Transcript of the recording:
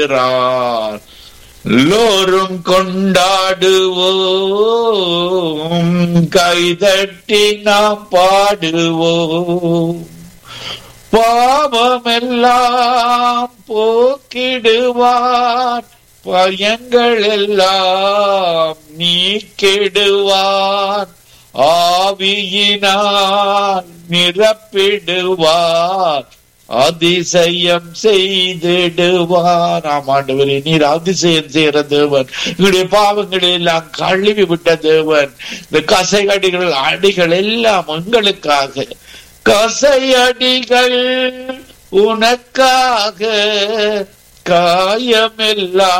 இருக்கிறார் எல்லோரும் கொண்டாடுவோம் கைதட்டி நாம் பாடுவோம் பாவமெல்லாம் போக்கிடுவார் பயங்கள் எல்லாம் நீக்கிடுவார் ஆவியினால் நிரப்பிடுவார் அதிசயம் செய்திடுவார் ஆம் ஆண்டவரே நீர் அதிசயம் செய்கிற தேவன் எங்களுடைய பாவங்களை எல்லாம் கழுவி விட்ட தேவன் இந்த கசையடிகள் அடிகள் எல்லாம் எங்களுக்காக கசையடிகள் உனக்காக காயமெல்லாம்